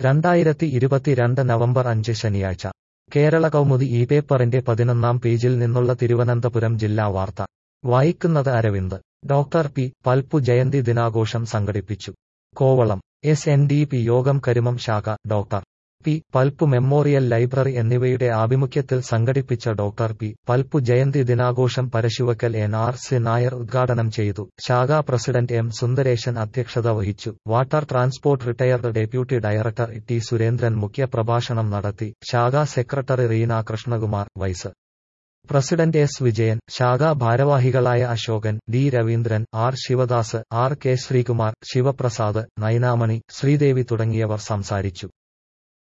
രണ്ടായിരത്തി ഇരുപത്തിരണ്ട് നവംബർ അഞ്ച് ശനിയാഴ്ച കേരള കൗമുദി ഈ പേപ്പറിന്റെ പതിനൊന്നാം പേജിൽ നിന്നുള്ള തിരുവനന്തപുരം ജില്ലാ വാർത്ത വായിക്കുന്നത് അരവിന്ദ് ഡോക്ടർ പി പൽപ്പു ജയന്തി ദിനാഘോഷം സംഘടിപ്പിച്ചു Kovalam S N D P യോഗം കരുമം ശാഖ doctor P Palpu memorial library എന്നിവയുടെ ആഭിമുഖ്യത്തിൽ സംഘടിപ്പിച്ച ഡോക്ടർ പി പൽപ്പു ജയന്തി ദിനാഘോഷം Parasuvakkal N R C Nair ഉദ്ഘാടനം ചെയ്തു ശാഖാ പ്രസിഡന്റ് എം സുന്ദരേശൻ അധ്യക്ഷത വഹിച്ചു water transport retired deputy director T Surendran മുഖ്യപ്രഭാഷണം നടത്തി ശാഖാ secretary Reena Krishnakumar vice president S Vijayan ശാഖാ ഭാരവാഹികളായ Ashokan D Raveendran R Sivadas R K Sreekumar Sivaprasad Nainamani Sreedevi തുടങ്ങിയവർ സംസാരിച്ചു